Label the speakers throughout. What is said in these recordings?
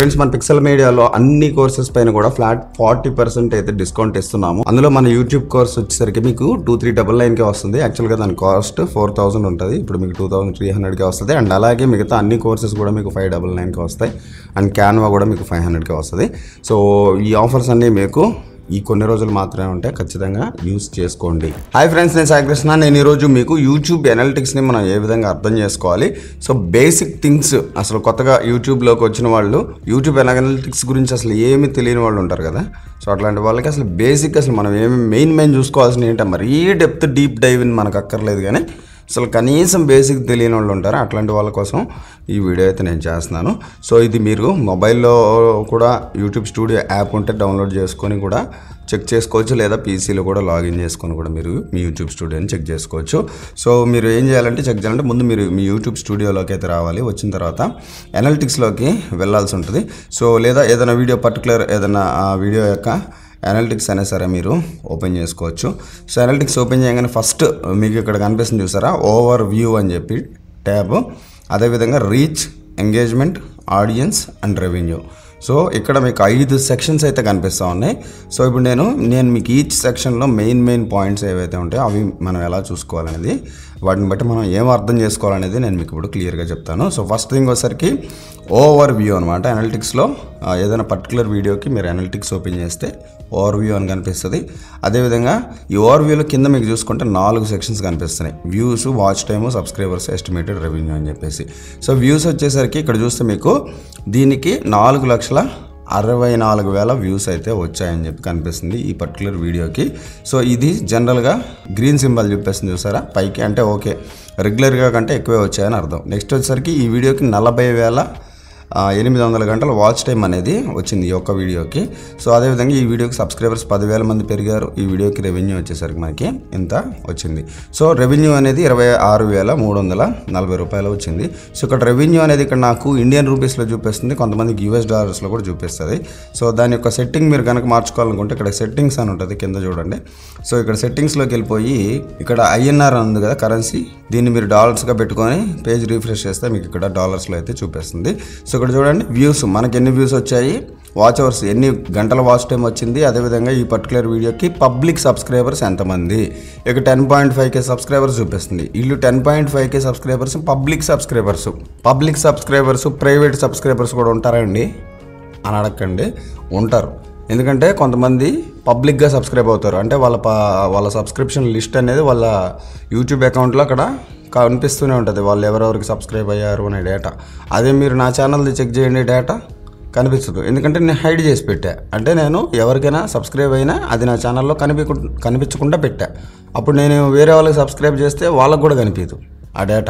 Speaker 1: friends మన Pixel మీడియాలో అన్ని కోర్సెస్ పైన కూడా ఫ్లాట్ ఫార్టీ పర్సెంట్ అయితే డిస్కౌంట్ ఇస్తున్నాము అందులో మన యూట్యూబ్ కోర్స్ వచ్చేసరికి మీకు టూ త్రీ డబల్ నైన్కే వస్తుంది యాక్చువల్గా దాని కాస్ట్ ఫోర్ థౌసండ్ ఉంటుంది ఇప్పుడు మీకు టూ థౌసండ్ త్రీ హండ్రెడ్కే వస్తుంది అండ్ అలాగే మిగతా అన్ని కోర్సెస్ కూడా మీకు ఫైవ్ డబల్ నైన్కి వస్తాయి అండ్ క్యాన్వా కూడా మీకు ఫైవ్ హండ్రెడ్కే వస్తుంది సో ఈ ఆఫర్స్ అన్నీ మీకు ఈ కొన్ని రోజులు మాత్రమే ఉంటాయి ఖచ్చితంగా యూస్ చేసుకోండి హాయ్ ఫ్రెండ్స్ నేను సాయికృష్ణ నేను ఈరోజు మీకు యూట్యూబ్ ఎనాలిటిక్స్ని మనం ఏ విధంగా అర్థం చేసుకోవాలి సో బేసిక్ థింగ్స్ అసలు కొత్తగా యూట్యూబ్లోకి వచ్చిన వాళ్ళు యూట్యూబ్ ఎనాలిటిక్స్ గురించి అసలు ఏమీ తెలియని వాళ్ళు ఉంటారు కదా సో అట్లాంటి వాళ్ళకి అసలు బేసిక్ అసలు మనం ఏమి మెయిన్ మెయిన్ చూసుకోవాల్సిన ఏంటంటే మరీ డెప్త్ డీప్ డైవ్ ఇన్ మనకు అక్కర్లేదు కానీ అసలు కనీసం బేసిక్ తెలియని వాళ్ళు ఉంటారు అట్లాంటి వాళ్ళ కోసం ఈ వీడియో అయితే నేను చేస్తున్నాను సో ఇది మీరు మొబైల్లో కూడా యూట్యూబ్ స్టూడియో యాప్ ఉంటే డౌన్లోడ్ చేసుకొని కూడా చెక్ చేసుకోవచ్చు లేదా పీసీలో కూడా లాగిన్ చేసుకొని కూడా మీరు మీ యూట్యూబ్ స్టూడియోని చెక్ చేసుకోవచ్చు సో మీరు ఏం చేయాలంటే చెక్ చేయాలంటే ముందు మీరు మీ యూట్యూబ్ స్టూడియోలోకి అయితే రావాలి వచ్చిన తర్వాత ఎనాలిటిక్స్లోకి వెళ్ళాల్సి ఉంటుంది సో లేదా ఏదైనా వీడియో పర్టికులర్ ఏదైనా ఆ వీడియో యొక్క అనలిటిక్స్ అయినా సరే మీరు ఓపెన్ చేసుకోవచ్చు సో అనలిటిక్స్ ఓపెన్ చేయగానే ఫస్ట్ మీకు ఇక్కడ కనిపిస్తుంది చూసారా ఓవర్ వ్యూ అని చెప్పి ట్యాబ్ అదేవిధంగా reach engagement audience and revenue so ఇక్కడ మీకు ఐదు సెక్షన్స్ అయితే కనిపిస్తూ ఉన్నాయి సో ఇప్పుడు నేను నేను మీకు ఈచ్ సెక్షన్లో మెయిన్ మెయిన్ పాయింట్స్ ఏవైతే ఉంటాయో అవి మనం ఎలా చూసుకోవాలనేది వాటిని బట్టి మనం ఏం అర్థం చేసుకోవాలనేది నేను మీకు ఇప్పుడు క్లియర్గా చెప్తాను సో ఫస్ట్ థింగ్ వచ్చేసరికి ఓవర్ వ్యూ అనమాట అనలిటిక్స్లో ఏదైనా పర్టికులర్ వీడియోకి మీరు అనలిటిక్స్ ఓపెన్ చేస్తే ఓవర్ వ్యూ అని కనిపిస్తుంది అదేవిధంగా ఈ ఓవర్ వ్యూలో కింద మీకు చూసుకుంటే నాలుగు సెక్షన్స్ కనిపిస్తున్నాయి views watch time subscribers estimated revenue అని చెప్పేసి సో వ్యూస్ వచ్చేసరికి ఇక్కడ చూస్తే మీకు దీనికి నాలుగు లక్షల అరవై నాలుగు వేల వ్యూస్ అయితే వచ్చాయని చెప్పి కనిపిస్తుంది ఈ పర్టికులర్ వీడియోకి సో ఇది జనరల్గా గ్రీన్ సింబల్ చూపిస్తుంది చూసారా పైకి అంటే ఓకే రెగ్యులర్గా కంటే ఎక్కువే వచ్చాయని అర్థం నెక్స్ట్ వచ్చేసరికి ఈ వీడియోకి నలభై వేల ఆ, ఎనిమిది వందల గంటల వాచ్ టైం అనేది వచ్చింది ఈ ఒక్క వీడియోకి సో అదేవిధంగా ఈ వీడియోకి సబ్స్క్రైబర్స్ పదివేల మంది పెరిగారు ఈ వీడియోకి రెవెన్యూ వచ్చేసరికి మనకి ఇంత వచ్చింది సో రెవెన్యూ అనేది ఇరవై ఆరు వేల మూడు వందల నలభై రూపాయలు వచ్చింది సో ఇక్కడ రెవెన్యూ అనేది ఇక్కడ నాకు ఇండియన్ రూపీస్లో చూపిస్తుంది కొంతమందికి యూఎస్ డాలర్స్లో కూడా చూపిస్తుంది సో దాని యొక్క సెట్టింగ్ మీరు కనుక మార్చుకోవాలనుకుంటే ఇక్కడ సెట్టింగ్స్ అని ఉంటుంది కింద చూడండి సో ఇక్కడ సెట్టింగ్స్లోకి వెళ్ళిపోయి ఇక్కడ ఐఎన్ఆర్ ఉంది కదా కరెన్సీ దీన్ని మీరు డాలర్స్గా పెట్టుకొని పేజ్ రీఫ్రెష్ చేస్తే మీకు ఇక్కడ డాలర్స్లో అయితే చూపిస్తుంది సో ఇక్కడ చూడండి వ్యూస్ మనకి ఎన్ని వ్యూస్ వచ్చాయి వాచ్ అవర్స్ ఎన్ని గంటల వాచ్ టైం వచ్చింది అదేవిధంగా ఈ పర్టికులర్ వీడియోకి పబ్లిక్ సబ్స్క్రైబర్స్ ఎంతమంది ఇక ten point five K subscribers చూపిస్తుంది వీళ్ళు ten point five K subscribers public subscribers public subscribers private subscribers కూడా ఉంటారండి అని అడగండి ఉంటారు ఎందుకంటే కొంతమంది పబ్లిక్గా సబ్స్క్రైబ్ అవుతారు అంటే వాళ్ళ ప వాళ్ళ సబ్స్క్రిప్షన్ లిస్ట్ అనేది వాళ్ళ యూట్యూబ్ అకౌంట్లో అక్కడ కనిపిస్తూనే ఉంటుంది వాళ్ళు ఎవరెవరికి సబ్స్క్రైబ్ అయ్యారు అనే డేటా అదే మీరు నా ఛానల్ది చెక్ చేయండి డేటా కనిపించదు ఎందుకంటే నేను హైడ్ చేసి పెట్టా అంటే నేను ఎవరికైనా సబ్స్క్రైబ్ అయినా అది నా ఛానల్లో కనిపించ కనిపించకుండా పెట్టా అప్పుడు నేను వేరే వాళ్ళకి సబ్స్క్రైబ్ చేస్తే వాళ్ళకు కూడా కనిపించదు ఆ డేటా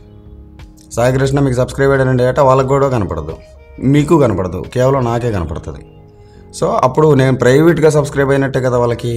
Speaker 1: సాయి కృష్ణ మీకు సబ్స్క్రైబ్ అయ్యాడనే డేటా వాళ్ళకు కూడా కనపడదు మీకు కనపడదు కేవలం నాకే కనపడుతుంది సో అప్పుడు నేను ప్రైవేట్గా సబ్స్క్రైబ్ అయినట్టే కదా వాళ్ళకి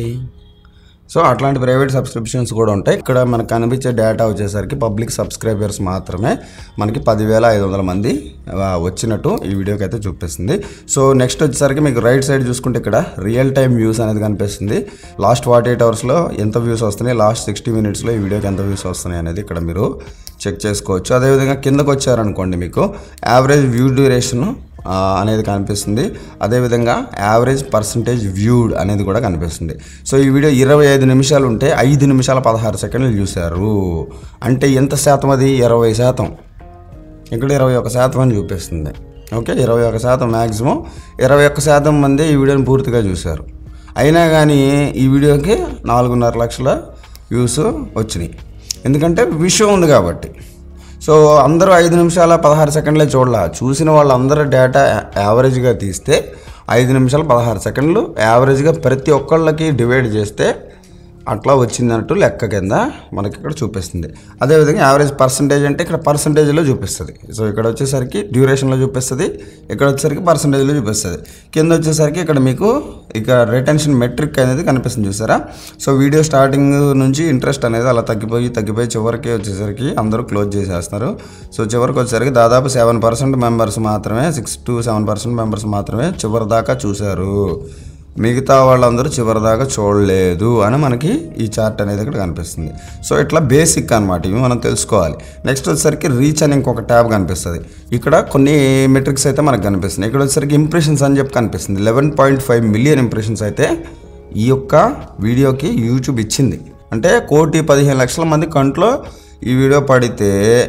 Speaker 1: సో అట్లాంటి ప్రైవేట్ సబ్స్క్రిప్షన్స్ కూడా ఉంటాయి ఇక్కడ మనకు కనిపించే డేటా వచ్చేసరికి పబ్లిక్ సబ్స్క్రైబర్స్ మాత్రమే మనకి పదివేల ఐదు వందల మంది ఆ, వచ్చినట్టు ఈ వీడియోకి అయితే చూపిస్తుంది సో నెక్స్ట్ వచ్చేసరికి మీకు రైట్ సైడ్ చూసుకుంటే ఇక్కడ రియల్ టైం వ్యూస్ అనేది కనిపిస్తుంది లాస్ట్ ఫార్టీ ఎయిట్ అవర్స్లో ఎంత వ్యూస్ వస్తున్నాయి లాస్ట్ సిక్స్టీ మినిట్స్లో ఈ వీడియోకి ఎంత వ్యూస్ వస్తున్నాయి అనేది ఇక్కడ మీరు చెక్ చేసుకోవచ్చు అదేవిధంగా కిందకు వచ్చారనుకోండి మీకు యావరేజ్ వ్యూ డ్యూరేషన్ ఆ, అనేది కనిపిస్తుంది అదేవిధంగా యావరేజ్ పర్సంటేజ్ వ్యూడ్ అనేది కూడా కనిపిస్తుంది సో ఈ వీడియో ఇరవై ఐదు నిమిషాలు ఉంటే ఐదు నిమిషాల పదహారు సెకండ్లు చూశారు అంటే ఎంత శాతం అది ఇరవై శాతం ఇక్కడ ఇరవై ఒక శాతం అని చూపిస్తుంది ఓకే ఇరవై ఒక శాతం మ్యాక్సిమం ఇరవై ఒక్క శాతం మంది ఈ వీడియోని పూర్తిగా చూశారు అయినా కానీ ఈ వీడియోకి నాలుగున్నర లక్షల వ్యూస్ వచ్చినాయి ఎందుకంటే విషయం ఉంది కాబట్టి సో అందరూ ఐదు నిమిషాల పదహారు సెకండ్లే చూడాల చూసిన వాళ్ళందరూ డేటా యావరేజ్గా తీస్తే ఐదు నిమిషాలు పదహారు సెకండ్లు యావరేజ్గా ప్రతి ఒక్కళ్ళకి డివైడ్ చేస్తే అట్లా వచ్చిందన్నట్టు లెక్క కింద మనకి ఇక్కడ చూపిస్తుంది అదేవిధంగా యావరేజ్ పర్సంటేజ్ అంటే ఇక్కడ పర్సంటేజ్లో చూపిస్తుంది సో ఇక్కడ వచ్చేసరికి డ్యూరేషన్లో చూపిస్తుంది ఇక్కడ వచ్చేసరికి పర్సంటేజ్లో చూపిస్తుంది కింద వచ్చేసరికి ఇక్కడ మీకు ఇక రిటెన్షన్ మెట్రిక్ అనేది కనిపిస్తుంది చూసారా సో వీడియో స్టార్టింగ్ నుంచి ఇంట్రెస్ట్ అనేది అలా తగ్గిపోయి తగ్గిపోయి చివరికి వచ్చేసరికి అందరూ క్లోజ్ చేసేస్తున్నారు సో చివరికి వచ్చేసరికి దాదాపు సెవెన్ పర్సెంట్ మెంబర్స్ మాత్రమే six to seven percent members మాత్రమే చివరి దాకా చూశారు మిగతా వాళ్ళందరూ చివరిదాకా చూడలేదు అని మనకి ఈ చార్ట్ అనేది ఇక్కడ కనిపిస్తుంది సో ఇట్లా బేసిక్ అనమాట ఇవి మనం తెలుసుకోవాలి నెక్స్ట్ వచ్చేసరికి రీచ్ అని ఇంకొక ట్యాబ్ కనిపిస్తుంది ఇక్కడ కొన్ని మెట్రిక్స్ అయితే మనకు కనిపిస్తుంది ఇక్కడ వచ్చేసరికి ఇంప్రెషన్స్ అని చెప్పి కనిపిస్తుంది eleven point five million impressions అయితే ఈ యొక్క వీడియోకి యూట్యూబ్ ఇచ్చింది అంటే కోటి పదిహేను లక్షల మంది కంట్లో ఈ వీడియో పడితే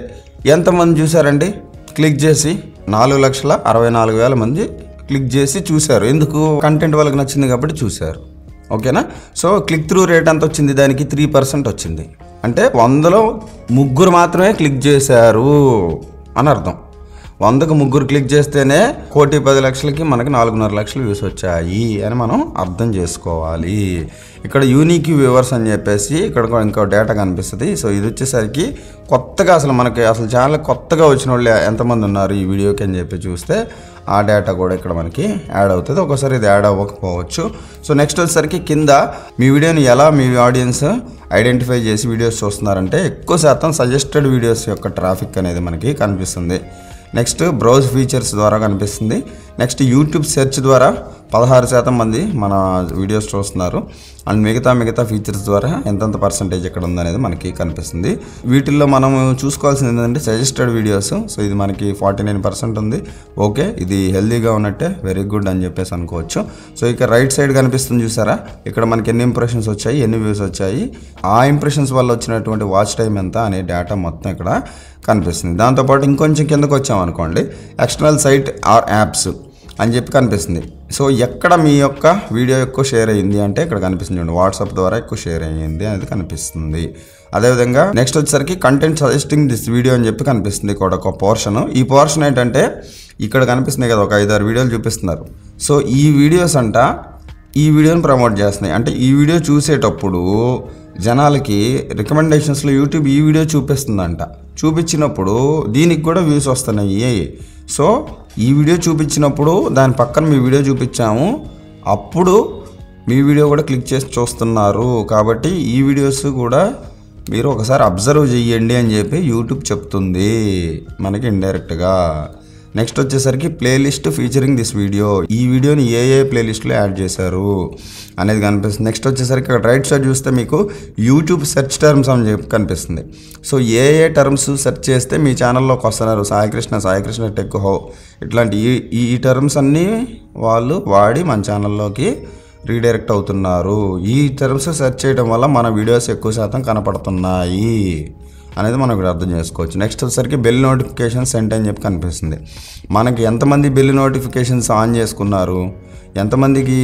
Speaker 1: ఎంతమంది చూసారండి క్లిక్ చేసి నాలుగు లక్షల అరవై నాలుగు వేల మంది క్లిక్ చేసి చూశారు ఎందుకు కంటెంట్ వాళ్ళకి నచ్చింది కాబట్టి చూశారు ఓకేనా సో క్లిక్ త్రూ రేట్ ఎంత వచ్చింది దానికి త్రీ పర్సెంట్ వచ్చింది అంటే వందలో ముగ్గురు మాత్రమే క్లిక్ చేశారు అని అర్థం వందకు ముగ్గురు క్లిక్ చేస్తేనే కోటి పది లక్షలకి మనకి నాలుగున్నర లక్షలు వ్యూస్ వచ్చాయి అని మనం అర్థం చేసుకోవాలి ఇక్కడ యూనిక్ వ్యూవర్స్ అని చెప్పేసి ఇక్కడ కూడా ఇంకో డేటా కనిపిస్తుంది సో ఇది వచ్చేసరికి కొత్తగా అసలు మనకి అసలు ఛానల్ కొత్తగా వచ్చిన వాళ్ళు ఎంతమంది ఉన్నారు ఈ వీడియోకి అని చెప్పి చూస్తే ఆ డేటా కూడా ఇక్కడ మనకి యాడ్ అవుతుంది ఒకసారి ఇది యాడ్ అవ్వకపోవచ్చు సో నెక్స్ట్ వచ్చేసరికి కింద మీ వీడియోని ఎలా మీ ఆడియన్స్ ఐడెంటిఫై చేసి వీడియోస్ చూస్తున్నారంటే ఎక్కువ శాతం సజెస్టెడ్ వీడియోస్ యొక్క ట్రాఫిక్ అనేది మనకి కనిపిస్తుంది నెక్స్ట్ బ్రౌజ్ ఫీచర్స్ ద్వారా కనిపిస్తుంది నెక్స్ట్ యూట్యూబ్ సెర్చ్ ద్వారా పదహారు శాతం మంది మన వీడియోస్ చూస్తున్నారు అండ్ మిగతా మిగతా ఫీచర్స్ ద్వారా ఎంతెంత పర్సంటేజ్ ఎక్కడ ఉందనేది మనకి కనిపిస్తుంది వీటిల్లో మనం చూసుకోవాల్సింది ఏంటంటే సజెస్టెడ్ వీడియోస్ సో ఇది మనకి ఫార్టీ నైన్ పర్సెంట్ ఉంది ఓకే ఇది హెల్దీగా ఉన్నట్టే వెరీ గుడ్ అని చెప్పేసి అనుకోవచ్చు సో ఇక రైట్ సైడ్ కనిపిస్తుంది చూసారా ఇక్కడ మనకి ఎన్ని ఇంప్రెషన్స్ వచ్చాయి ఎన్ని వ్యూస్ వచ్చాయి ఆ ఇంప్రెషన్స్ వల్ల వచ్చినటువంటి వాచ్ టైం ఎంత అనే డేటా మొత్తం ఇక్కడ కనిపిస్తుంది దాంతోపాటు ఇంకొంచెం కిందకు వచ్చామనుకోండి ఎక్స్టర్నల్ సైట్ ఆర్ యాప్స్ అని చెప్పి కనిపిస్తుంది సో ఎక్కడ మీ యొక్క వీడియో ఎక్కువ షేర్ అయ్యింది అంటే ఇక్కడ కనిపిస్తుంది చూడండి వాట్సాప్ ద్వారా ఎక్కువ షేర్ అయ్యింది అనేది కనిపిస్తుంది అదేవిధంగా నెక్స్ట్ వచ్చేసరికి కంటెంట్ సజెస్టింగ్ దిస్ వీడియో అని చెప్పి కనిపిస్తుంది ఇక్కడ ఒక పోర్షన్ ఈ పోర్షన్ ఏంటంటే ఇక్కడ కనిపిస్తుంది కదా ఒక ఐదారు వీడియోలు చూపిస్తున్నారు సో ఈ వీడియోస్ అంట ఈ వీడియోని ప్రమోట్ చేస్తున్నాయి అంటే ఈ వీడియో చూసేటప్పుడు జనాలకి రికమెండేషన్స్లో యూట్యూబ్ ఈ వీడియో చూపిస్తుందంట చూపించినప్పుడు దీనికి కూడా వ్యూస్ వస్తున్నాయి సో ఈ వీడియో చూపించినప్పుడు దాని పక్కన మీ వీడియో చూపించాము అప్పుడు మీ వీడియో కూడా క్లిక్ చేసి చూస్తున్నారు కాబట్టి ఈ వీడియోస్ కూడా మీరు ఒకసారి అబ్జర్వ్ చేయండి అని చెప్పి యూట్యూబ్ చెప్తుంది మనకి ఇండైరెక్ట్గా నెక్స్ట్ వచ్చేసరికి ప్లేలిస్ట్ ఫీచరింగ్ దిస్ వీడియో ఈ వీడియోని ఏ ఏ ప్లేలిస్ట్లో యాడ్ చేశారు అనేది కనిపిస్తుంది నెక్స్ట్ వచ్చేసరికి ఇక్కడ రైట్ సైడ్ చూస్తే మీకు యూట్యూబ్ సెర్చ్ టర్మ్స్ అని చెప్పి కనిపిస్తుంది సో ఏ ఏ టర్మ్స్ సెర్చ్ చేస్తే మీ ఛానల్లోకి వస్తున్నారు సాయికృష్ణ సాయికృష్ణ టెక్ హో ఇట్లాంటి ఈ ఈ టర్మ్స్ అన్నీ వాళ్ళు వాడి మన ఛానల్లోకి రీడైరెక్ట్ అవుతున్నారు ఈ టర్మ్స్ సెర్చ్ చేయడం వల్ల మన వీడియోస్ ఎక్కువ శాతం కనపడుతున్నాయి అనేది మనం ఇక్కడ అర్థం చేసుకోవచ్చు నెక్స్ట్ వచ్చేసరికి బెల్ నోటిఫికేషన్ సెంట్ అని చెప్పి కనిపిస్తుంది మనకి ఎంతమంది బెల్ నోటిఫికేషన్స్ ఆన్ చేసుకున్నారు ఎంతమందికి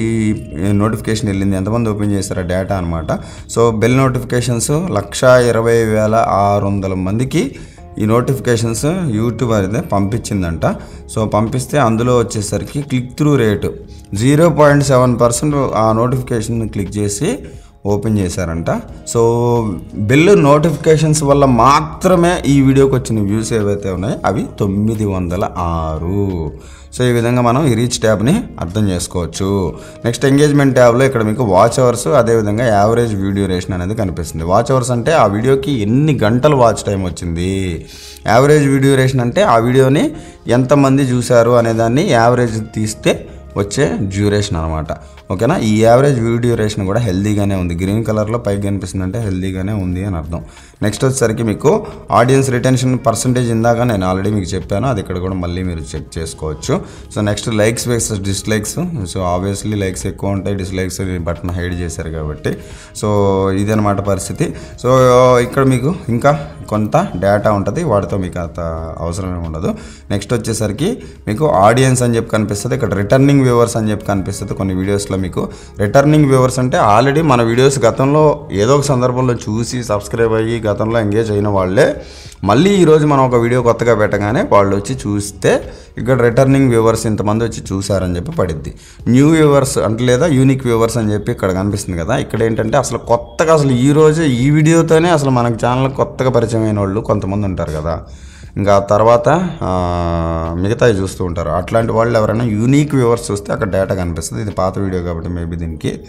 Speaker 1: ఈ నోటిఫికేషన్ వెళ్ళింది ఎంతమంది ఓపెన్ చేశారు డేటా అనమాట సో బెల్ నోటిఫికేషన్స్ లక్ష ఇరవై వేల ఆరు వందల మందికి ఈ నోటిఫికేషన్స్ యూట్యూబ్ అయితే పంపించిందంట సో పంపిస్తే అందులో వచ్చేసరికి click through rate zero point seven percent ఆ నోటిఫికేషన్ క్లిక్ చేసి ఓపెన్ చేశారంట సో బిల్ నోటిఫికేషన్స్ వల్ల మాత్రమే ఈ వీడియోకి వచ్చిన వ్యూస్ ఏవైతే ఉన్నాయో అవి తొమ్మిది వందల ఆరు సో ఈ విధంగా మనం ఈ రీచ్ ట్యాబ్ని అర్థం చేసుకోవచ్చు నెక్స్ట్ ఎంగేజ్మెంట్ ట్యాబ్లో ఇక్కడ మీకు వాచ్ అవర్స్ అదేవిధంగా యావరేజ్ వీడియో రేషన్ అనేది కనిపిస్తుంది వాచ్ అవర్స్ అంటే ఆ వీడియోకి ఎన్ని గంటలు వాచ్ టైం వచ్చింది యావరేజ్ వీడియో రేషన్ అంటే ఆ వీడియోని ఎంతమంది చూశారు అనేదాన్ని యావరేజ్ తీస్తే వచ్చే డ్యూరేషన్ అనమాట ఓకేనా ఈ యావరేజ్ వ్యూ డ్యూరేషన్ కూడా హెల్దీగానే ఉంది గ్రీన్ కలర్లో పైకి కనిపిస్తుంది అంటే హెల్దీగానే ఉంది అని అర్థం నెక్స్ట్ వచ్చేసరికి మీకు ఆడియన్స్ రిటెన్షన్ పర్సంటేజ్ ఇందాక నేను ఆల్రెడీ మీకు చెప్పాను అది ఇక్కడ కూడా మళ్ళీ మీరు చెక్ చేసుకోవచ్చు so next likes versus dislikes so obviously likes ఎక్కువ ఉంటాయి డిస్లైక్స్ బటన్ హైడ్ చేశారు కాబట్టి సో ఇదనమాట పరిస్థితి సో ఇక్కడ మీకు ఇంకా కొంత డేటా ఉంటుంది వాటితో మీకు అంత అవసరమే ఉండదు నెక్స్ట్ వచ్చేసరికి మీకు ఆడియన్స్ అని చెప్పి కనిపిస్తుంది ఇక్కడ రిటర్నింగ్ వ్యూవర్స్ అని చెప్పి కనిపిస్తుంది కొన్ని వీడియోస్లో మీకు రిటర్నింగ్ వ్యూవర్స్ అంటే ఆల్రెడీ మన వీడియోస్ గతంలో ఏదో ఒక సందర్భంలో చూసి సబ్స్క్రైబ్ అయ్యి గతంలో ఎంగేజ్ అయిన వాళ్ళే మళ్ళీ ఈరోజు మనం ఒక వీడియో కొత్తగా పెట్టగానే వాళ్ళు వచ్చి చూస్తే ఇక్కడ రిటర్నింగ్ వ్యూవర్స్ ఇంతమంది వచ్చి చూసారని చెప్పి పడిద్ది న్యూ వ్యూవర్స్ అంటే లేదా యూనిక్ వ్యూవర్స్ అని చెప్పి ఇక్కడ కనిపిస్తుంది కదా ఇక్కడ ఏంటంటే అసలు కొత్తగా అసలు ఈ రోజు ఈ వీడియోతోనే అసలు మనకు ఛానల్ కొత్తగా పరిచయం అయిన వాళ్ళు కొంతమంది ఉంటారు కదా ఇంకా తర్వాత ఆ, మిగతావి చూస్తూ ఉంటారు అట్లాంటి వాళ్ళు ఎవరైనా యూనిక్ వ్యూవర్స్ చూస్తే అక్కడ డేటా కనిపిస్తుంది ఇది పాత వీడియో కాబట్టి మేబీ దీనికి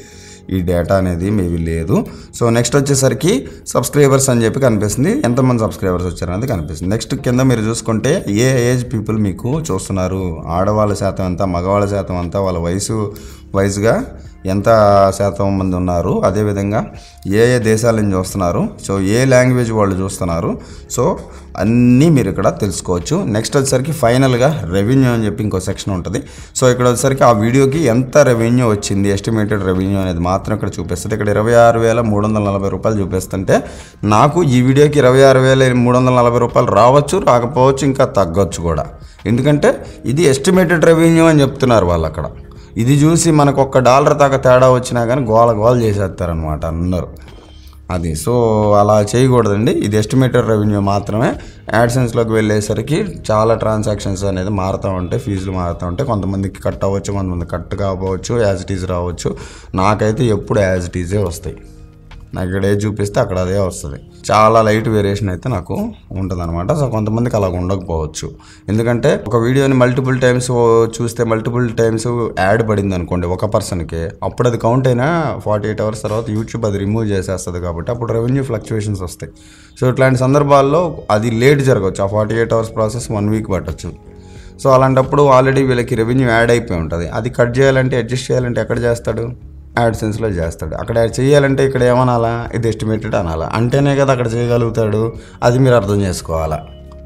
Speaker 1: ఈ డేటా అనేది మేబీ లేదు సో నెక్స్ట్ వచ్చేసరికి సబ్స్క్రైబర్స్ అని చెప్పి కనిపిస్తుంది ఎంతమంది సబ్స్క్రైబర్స్ వచ్చారనేది కనిపిస్తుంది నెక్స్ట్ కింద మీరు చూసుకుంటే ఏ ఏజ్ పీపుల్ మీకు చూస్తున్నారు ఆడవాళ్ళ శాతం ఎంత మగవాళ్ళ శాతం ఎంత వాళ్ళ వయసు వయసుగా ఎంత శాతం మంది ఉన్నారు అదేవిధంగా ఏ ఏ దేశాల నుంచి చూస్తున్నారు సో ఏ లాంగ్వేజ్ వాళ్ళు చూస్తున్నారు సో అన్నీ మీరు ఇక్కడ తెలుసుకోవచ్చు నెక్స్ట్ వచ్చేసరికి ఫైనల్గా రెవెన్యూ అని చెప్పి ఇంకో సెక్షన్ ఉంటుంది సో ఇక్కడ వచ్చేసరికి ఆ వీడియోకి ఎంత రెవెన్యూ వచ్చింది ఎస్టిమేటెడ్ రెవెన్యూ అనేది మాత్రం ఇక్కడ చూపిస్తుంది ఇక్కడ ఇరవై ఆరు వేల మూడు వందల నలభై రూపాయలు చూపిస్తుంటే నాకు ఈ వీడియోకి ఇరవై ఆరు వేల మూడు వందల నలభై రూపాయలు రావచ్చు రాకపోవచ్చు ఇంకా తగ్గొచ్చు కూడా ఎందుకంటే ఇది ఎస్టిమేటెడ్ రెవెన్యూ అని చెప్తున్నారు వాళ్ళు అక్కడ ఇది చూసి మనకు ఒక్క డాలర్ దాకా తేడా వచ్చినా కానీ గోల గోల చేసేస్తారనమాట అందరూ అది సో అలా చేయకూడదండి ఇది ఎస్టిమేటెడ్ రెవెన్యూ మాత్రమే యాడ్సెన్స్లోకి వెళ్ళేసరికి చాలా ట్రాన్సాక్షన్స్ అనేది మారుతూ ఉంటాయి ఫీజులు మారుతూ ఉంటాయి కొంతమందికి కట్ అవ్వచ్చు కొంతమంది కట్ కావచ్చు యాజ్ ఇట్ ఈజ్ రావచ్చు నాకైతే ఎప్పుడు యాజ్ ఇట్ ఈజే వస్తాయి నాకు ఇక్కడ ఏది చూపిస్తే అక్కడ అదే వస్తుంది చాలా లైట్ వేరియేషన్ అయితే నాకు ఉంటుంది అనమాట సో కొంతమందికి అలా ఉండకపోవచ్చు ఎందుకంటే ఒక వీడియోని మల్టిపుల్ టైమ్స్ చూస్తే మల్టిపుల్ టైమ్స్ యాడ్ పడింది అనుకోండి ఒక పర్సన్కి అప్పుడు అది కౌంట్ అయినా ఫార్టీ ఎయిట్ అవర్స్ తర్వాత యూట్యూబ్ అది రిమూవ్ చేసేస్తుంది కాబట్టి అప్పుడు రెవెన్యూ ఫ్లక్చువేషన్స్ వస్తాయి సో ఇట్లాంటి సందర్భాల్లో అది లేట్ జరగవచ్చు ఆ forty eight hours process one week పట్టచ్చు సో అలాంటప్పుడు ఆల్రెడీ వీళ్ళకి రెవెన్యూ యాడ్ అయిపోయి ఉంటుంది అది కట్ చేయాలంటే అడ్జస్ట్ చేయాలంటే ఎక్కడ చేస్తాడు యాడ్సెన్స్లో చేస్తాడు అక్కడ చేయాలంటే ఇక్కడ ఏమనాలా ఇది ఎస్టిమేటెడ్ అనాలా అంటేనే కదా అక్కడ చేయగలుగుతాడు అది మీరు అర్థం చేసుకోవాలా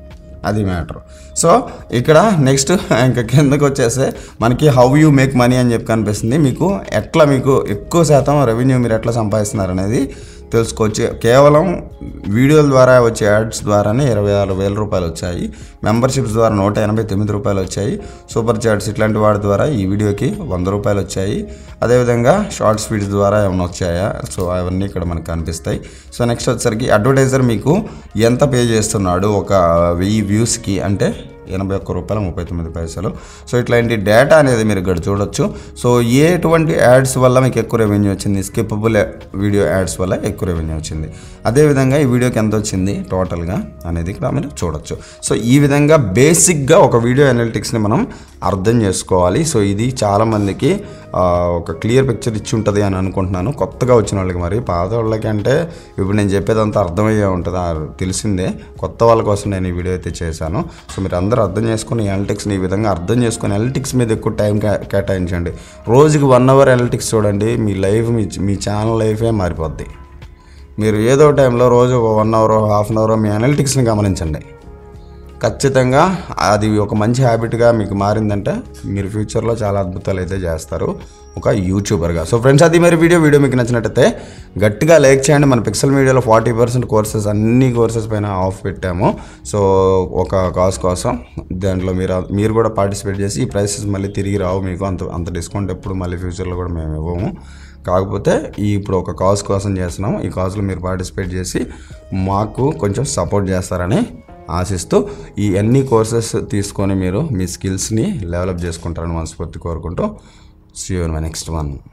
Speaker 1: అది మ్యాటర్ సో ఇక్కడ నెక్స్ట్ ఇంకా కిందకు వచ్చేస్తే మనకి హౌ యూ మేక్ మనీ అని చెప్పి కనిపిస్తుంది మీకు ఎట్లా మీకు ఎక్కువ శాతం రెవెన్యూ మీరు ఎట్లా సంపాదిస్తున్నారు అనేది తెలుసుకోవచ్చు కేవలం వీడియోల ద్వారా వచ్చే యాడ్స్ ద్వారానే ఇరవై ఆరు వేల రూపాయలు వచ్చాయి మెంబర్షిప్స్ ద్వారా నూట ఎనభై తొమ్మిది రూపాయలు వచ్చాయి సూపర్ చాట్స్ ఇట్లాంటి వాటి ద్వారా ఈ వీడియోకి వంద రూపాయలు వచ్చాయి అదేవిధంగా షార్ట్ స్పీడ్స్ ద్వారా ఏమైనా వచ్చాయా సో అవన్నీ ఇక్కడ మనకు కనిపిస్తాయి సో నెక్స్ట్ వచ్చేసరికి అడ్వర్టైజర్ మీకు ఎంత పే చేస్తున్నాడు ఒక వెయ్యి వ్యూస్కి అంటే ఎనభై ఒక్క రూపాయల ముప్పై తొమ్మిది పైసలు సో ఇట్లాంటి డేటా అనేది మీరు ఇక్కడ చూడొచ్చు సో ఎటువంటి యాడ్స్ వల్ల మీకు ఎక్కువ రెవెన్యూ వచ్చింది స్కిప్పబుల్ వీడియో యాడ్స్ వల్ల ఎక్కువ రెవెన్యూ వచ్చింది అదేవిధంగా ఈ వీడియోకి ఎంత వచ్చింది టోటల్గా అనేది ఇక్కడ మీరు చూడొచ్చు సో ఈ విధంగా బేసిక్గా ఒక వీడియో అనలిటిక్స్ని మనం అర్థం చేసుకోవాలి సో ఇది చాలామందికి ఆ, ఒక క్లియర్ పిక్చర్ ఇచ్చి ఉంటుంది అని అనుకుంటున్నాను కొత్తగా వచ్చిన వాళ్ళకి మరి పాత వాళ్ళకి అంటే ఇప్పుడు నేను చెప్పేదంతా అర్థమయ్యే ఉంటుంది ఆ తెలిసిందే కొత్త వాళ్ళ కోసం నేను ఈ వీడియో అయితే చేశాను సో మీరు అందరూ అర్థం చేసుకుని అనలిటిక్స్ని ఈ విధంగా అర్థం చేసుకుని అనలిటిక్స్ మీద ఎక్కువ టైం కే- కేటాయించండి రోజుకి వన్ అవర్ అనలిటిక్స్ చూడండి మీ లైఫ్ మీ మీ ఛానల్ లైఫే మారిపోద్ది మీరు ఏదో టైంలో రోజు one hour half an hour మీ అనలిటిక్స్ని గమనించండి ఖచ్చితంగా అది ఒక మంచి హ్యాబిట్గా మీకు మారిందంటే మీరు ఫ్యూచర్లో చాలా అద్భుతాలు అయితే చేస్తారు ఒక యూట్యూబర్గా సో ఫ్రెండ్స్ అది మరి వీడియో వీడియో మీకు నచ్చినట్టయితే గట్టిగా లైక్ చేయండి మన పిక్సెల్ మీడియాలో ఫార్టీ పర్సెంట్ కోర్సెస్ అన్ని కోర్సెస్ పైన ఆఫ్ పెట్టాము సో ఒక కాజ్ కోసం దాంట్లో మీరు మీరు కూడా పార్టిసిపేట్ చేసి ఈ ప్రైసెస్ మళ్ళీ తిరిగి రావు మీకు అంత అంత డిస్కౌంట్ ఎప్పుడు మళ్ళీ ఫ్యూచర్లో కూడా మేము ఇవ్వము కాకపోతే ఈ ఇప్పుడు ఒక కాజ్ కోసం చేస్తున్నాం ఈ కాజ్లో మీరు పార్టిసిపేట్ చేసి మాకు కొంచెం సపోర్ట్ చేస్తారని ఆశిస్తూ ఈ అన్ని కోర్సెస్ తీసుకొని మీరు మీ స్కిల్స్ని డెవలప్ చేసుకుంటారని మనస్ఫూర్తి కోరుకుంటూ see you my next one